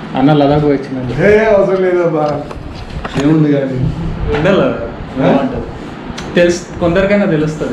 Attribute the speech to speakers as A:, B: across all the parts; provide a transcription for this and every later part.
A: అన్న లదాఖ్ వచ్చినండి
B: ఏ అవసరం లేదబ్బా ఏముంది కానీ
A: ఉండాలి
B: ఆ?
A: ఏమంటారు తెలుసు కొందరికైనా తెలుస్తుంది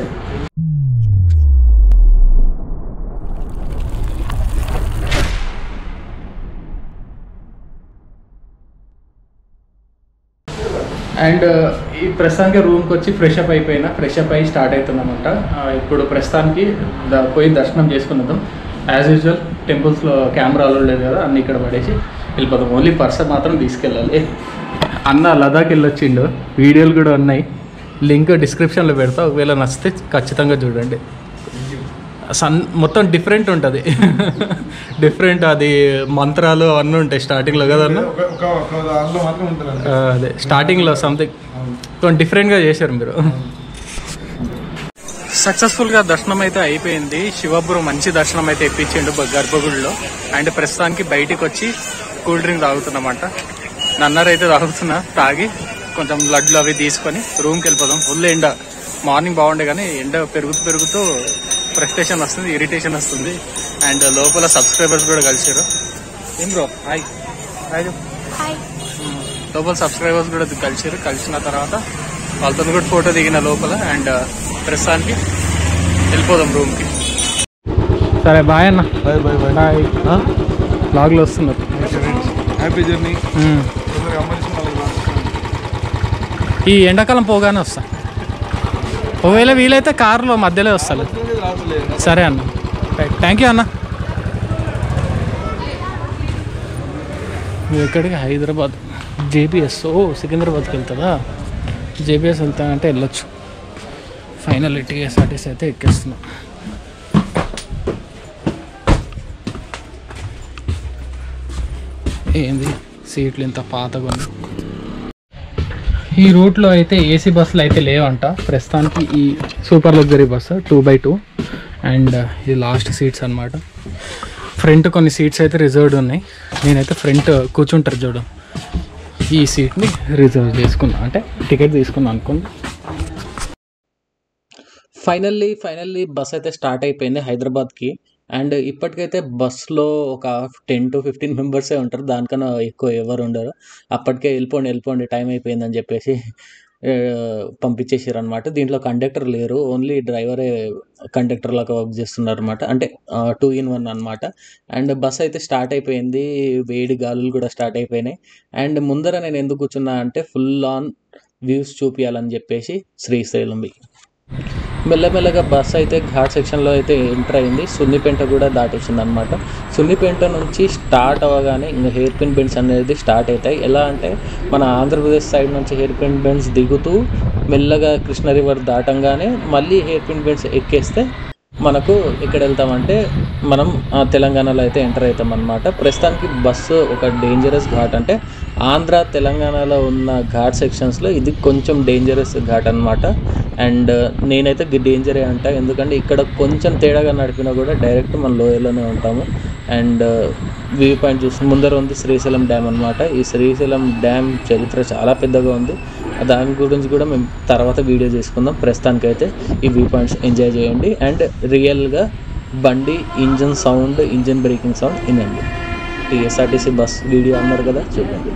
A: అండ్ ఈ ప్రస్తుతానికి రూమ్కి వచ్చి ఫ్రెష్ అప్ అయిపోయినా ఫ్రెష్ అప్ అయ్యి స్టార్ట్ అవుతున్నామంట ఆ, ఇప్పుడు ప్రస్తుతానికి ద- పోయి దర్శనం చేసుకున్నాం యాజ్ యూజువల్ టెంపుల్స్లో కెమెరా అలో లేదు కదా అన్ని ఇక్కడ పడేసి వెళ్ళిపోతాం ఓన్లీ పర్సన్ మాత్రం తీసుకెళ్ళాలి అన్న లదాఖ్ వెళ్ళొచ్చిండు వీడియోలు కూడా ఉన్నాయి లింక్ డిస్క్రిప్షన్లో పెడతా ఒకవేళ నచ్చితే ఖచ్చితంగా చూడండి సన్ మొత్తం డిఫరెంట్ ఉంటుంది డిఫరెంట్ అది మంత్రాలు అవన్నీ ఉంటాయి స్టార్టింగ్లో కదా అన్న
B: ఒక ఒక ఒక దాంట్లో మాత్రం ఉంటారు
A: ఆ, అదే స్టార్టింగ్లో సంథింగ్ కొంచెం డిఫరెంట్గా చేశారు మీరు సక్సెస్ఫుల్గా దర్శనం అయితే అయిపోయింది శివపురం మంచి దర్శనం అయితే ఇప్పించిండు బ- గర్భగుడిలో అండ్ ప్రస్తుతానికి బయటికి వచ్చి కూల్ డ్రింక్ తాగుతున్నామంట నన్నర్ అయితే తాగుతున్నా తాగి కొంచెం లడ్లు అవి తీసుకొని రూమ్కి వెళ్ళిపోదాం ఫుల్ ఎండ మార్నింగ్ బాగుండే కానీ ఎండ పెరుగుతూ పెరుగుతూ ఫ్రస్ట్రేషన్ వస్తుంది ఇరిటేషన్ వస్తుంది అండ్ లోపల సబ్స్క్రైబర్స్ కూడా కలిసారు ఏం బ్రో హాయ్ హాయ్ చెప్పు. లోపల సబ్స్క్రైబర్స్ కూడా కలిసారు కలిసిన తర్వాత వాళ్ళతో కూడా ఫోటో దిగిన లోపల అండ్ ప్రస్తుతానికి వెళ్ళిపోదాం రూమ్కి సరే బాయ్ అన్న
B: బాయ్ బాయ్ బాయ్
A: బాయ్ బ్లాగ్లో వస్తున్నారు
B: హ్యాపీ జర్నీ
A: మ్మ్.
B: తొందరగా అమ్మేసి మళ్ళీ
A: ఈ ఎండాకాలం పోగానే వస్తా ఒకవేళ వీలైతే కారులో మధ్యలో వస్తాను
B: రావట్లేదు
A: సరే అన్న థ్యాంక్ యూ అన్న మీరు ఎక్కడికి హైదరాబాద్ జేబీఎస్ ఓ సికింద్రాబాద్కి వెళ్తుందా జేబీఎస్ వెళ్తానంటే వెళ్ళొచ్చు ఫైనల్ టీఎస్ఆర్టీసీ అయితే ఎక్కేస్తున్నాం ఏంది సీట్లు ఇంత పాతగా ఉంది ఈ రూట్లో అయితే ఏసీ బస్సులు అయితే లేవంట ప్రస్తుతానికి ఈ super luxury bus two by two and ఇది లాస్ట్ సీట్స్ అన్నమాట ఫ్రంట్ కొన్ని సీట్స్ అయితే రిజర్వ్డ్ ఉన్నాయి నేనైతే ఫ్రంట్ కూర్చుంటారు చూడు ఈ సీట్ని రిజర్వ్ చేసుకున్నా అంటే టికెట్ తీసుకున్నా అనుకోండి ఫైనల్లీ ఫైనల్లీ బస్ అయితే స్టార్ట్ అయిపోయింది హైదరాబాద్కి అండ్ ఇప్పటికైతే బస్లో ఒక టెన్ టు ఫిఫ్టీన్ మెంబర్సే ఉంటారు దానికన్నా ఎక్కువ ఎవరు ఉండరు అప్పటికే వెళ్ళిపోండి వెళ్ళిపోండి టైం అయిపోయిందని చెప్పేసి ఆ, పంపించేసారు అనమాట దీంట్లో కండక్టర్ లేరు ఓన్లీ డ్రైవరే కండక్టర్ లాగా వర్క్ చేస్తున్నారు అనమాట అంటే టూ ఇన్ వన్ అనమాట అండ్ బస్ అయితే స్టార్ట్ అయిపోయింది వేడి గాలులు కూడా స్టార్ట్ అయిపోయినాయి అండ్ ముందర నేను ఎందుకు కూర్చున్నా అంటే ఫుల్ ఆన్ వ్యూస్ చూపించాలని చెప్పేసి శ్రీశైలంవి మెల్లమెల్లగా బస్ అయితే ఘాట్ సెక్షన్లో అయితే ఎంటర్ అయింది సున్నిపెంట కూడా దాటేసింది అనమాట సున్నిపెంట నుంచి స్టార్ట్ అవ్వగానే ఇంకా హెయిర్ పిన్ బెండ్స్ అనేది స్టార్ట్ అవుతాయి ఎలా అంటే మన ఆంధ్రప్రదేశ్ సైడ్ నుంచి హెయిర్ పిన్ బెండ్స్ దిగుతూ మెల్లగా కృష్ణ రివర్ దాటంగానే మళ్ళీ హెయిర్ పిన్ బెండ్స్ ఎక్కేస్తే మనకు ఎక్కడ వెళ్తామంటే మనం ఆ, తెలంగాణలో అయితే ఎంటర్ అవుతాం అనమాట ప్రస్తుతానికి బస్సు ఒక డేంజరస్ ఘాట్ అంటే ఆంధ్ర తెలంగాణలో ఉన్న ఘాట్ సెక్షన్స్లో ఇది కొంచెం డేంజరస్ ఘాట్ అనమాట అండ్ నేనైతే డేంజరే అంట ఎందుకంటే ఇక్కడ కొంచెం తేడాగా నడిపినా కూడా డైరెక్ట్ మన లోయలోనే ఉంటాము అండ్ వ్యూ పాయింట్ చూసి ముందర ఉంది శ్రీశైలం డ్యామ్ అనమాట ఈ శ్రీశైలం డ్యామ్ చరిత్ర చాలా పెద్దగా ఉంది దాని గురించి కూడా మేము తర్వాత వీడియో చేసుకుందాం ప్రస్తుతానికైతే ఈ వ్యూ పాయింట్స్ ఎంజాయ్ చేయండి అండ్ రియల్గా బండి engine sound engine braking sound వినండి టీఎస్ఆర్టీసీ బస్ వీడియో అన్నారు కదా చూడండి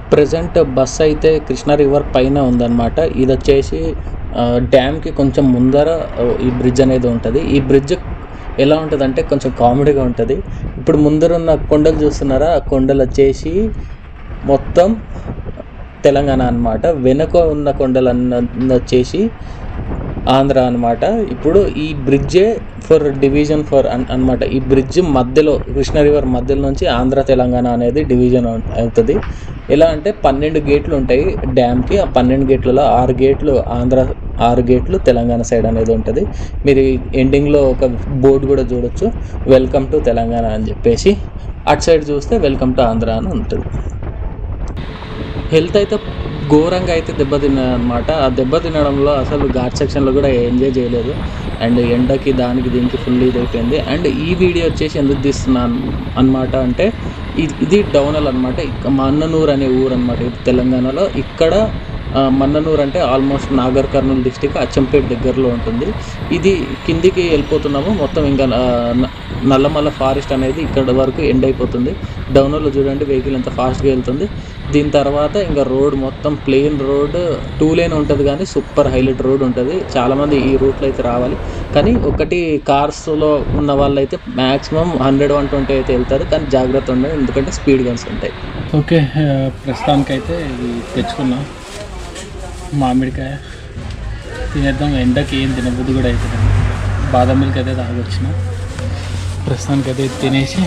A: ప్రజెంట్ బస్ అయితే కృష్ణా రివర్ పైన ఉందన్నమాట ఇది వచ్చేసి ఆ, డ్యామ్కి కొంచెం ముందర ఆ, ఈ బ్రిడ్జ్ అనేది ఉంటుంది ఈ బ్రిడ్జ్ ఎలా ఉంటుంది అంటే కొంచెం కామెడీగా ఉంటుంది ఇప్పుడు ముందర ఉన్న కొండలు చూస్తున్నారా ఆ కొండలు వచ్చేసి మొత్తం తెలంగాణ అన్నమాట వెనుక ఉన్న కొండలు అన్న వచ్చేసి ఆంధ్ర అన్నమాట ఇప్పుడు ఈ బ్రిడ్జే ఫర్ డివిజన్ ఫర్ అన్నమాట ఈ బ్రిడ్జ్ మధ్యలో కృష్ణ రివర్ మధ్యలో నుంచి ఆంధ్ర తెలంగాణ అనేది డివిజన్ అవు- అవుతుంది ఎలా అంటే పన్నెండు గేట్లు ఉంటాయి డ్యామ్కి ఆ పన్నెండు గేట్లలో ఆరు గేట్లు ఆంధ్ర ఆరు గేట్లు తెలంగాణ సైడ్ అనేది ఉంటుంది మీరు ఎండింగ్లో ఒక బోర్డు కూడా చూడొచ్చు వెల్కమ్ టు తెలంగాణ అని చెప్పేసి అటు సైడ్ చూస్తే వెల్కమ్ టు ఆంధ్ర అని ఉంటుంది హెల్త్ అయితే ఘోరంగా అయితే దెబ్బతిన్నది అనమాట ఆ దెబ్బ తినడంలో అసలు ఘాట్ సెక్షన్లో కూడా ఎంజాయ్ చేయలేదు అండ్ ఎండకి దానికి దీనికి ఫుల్ ఇది అయిపోయింది అండ్ ఈ వీడియో వచ్చేసి ఎందుకు తీస్తున్నాను అనమాట అంటే ఇది ఇది డౌనల్ అనమాట మన్ననూరు అనే ఊరు అనమాట ఇది తెలంగాణలో ఇక్కడ ఆ, మన్ననూరు అంటే ఆల్మోస్ట్ నాగర్ కర్నూలు డిస్టిక్ అచ్చంపేట దగ్గరలో ఉంటుంది ఇది కిందికి వెళ్ళిపోతున్నాము మొత్తం ఇంకా ఆ, న- నల్లమల్ల ఫారెస్ట్ అనేది ఇక్కడ వరకు ఎండ్ అయిపోతుంది డౌన్లో చూడండి వెహికల్ ఎంత ఫాస్ట్గా వెళ్తుంది దీని తర్వాత ఇంకా రోడ్ మొత్తం ప్లెయిన్ రోడ్ టూ లేన్ ఉంటుంది కానీ సూపర్ హైలైట్ రోడ్ ఉంటుంది చాలామంది ఈ రూట్లో అయితే రావాలి కానీ ఒకటి కార్స్లో ఉన్న వాళ్ళు అయితే మ్యాక్సిమం హండ్రెడ్ వన్ ట్వంటీ అయితే వెళ్తారు కానీ జాగ్రత్త ఉండాలి ఎందుకంటే స్పీడ్ గన్స్ ఉంటాయి
C: ఓకే ప్రస్తుతానికైతే ఇది తెచ్చుకున్నా మామిడికాయ తినేద్దాం ఎండకి ఏం తినబుద్ధి కూడా అవుతుంది బాదం మిల్క్ అయితే తాగొచ్చిన ప్రస్తుతానికైతే ఇది తినేసి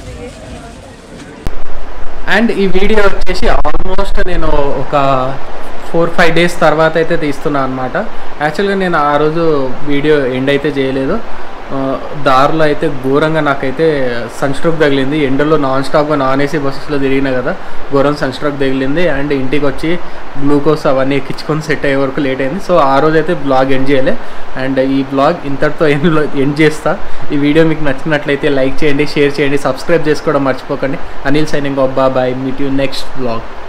C: అండ్ ఈ వీడియో వచ్చేసి ఆల్మోస్ట్ నేను ఒక ఫోర్ ఫైవ్ డేస్ తర్వాత అయితే తీస్తున్నాను అనమాట యాక్చువల్గా నేను ఆ రోజు వీడియో ఎండ్ అయితే చేయలేదు ఆ, దారిలో అయితే ఘోరంగా నాకైతే సన్ స్ట్రోక్ తగిలింది ఎండలో నాన్ స్టాప్గా నాన్ ఏసీ బస్సెస్లో తిరిగిన కదా ఘోరం సన్ స్ట్రోక్ తగిలింది అండ్ ఇంటికి వచ్చి గ్లూకోజ్ అవన్నీ ఎక్కించుకొని సెట్ అయ్యే వరకు లేట్ అయింది సో ఆ రోజు అయితే బ్లాగ్ ఎండ్ చేయలే అండ్ ఈ బ్లాగ్ ఇంతటితో ఎండ్ ఎండ్ చేస్తా ఈ వీడియో మీకు నచ్చినట్లయితే లైక్ చేయండి షేర్ చేయండి సబ్స్క్రైబ్ చేసుకోవడం మర్చిపోకండి Anil signing bye meet you next blog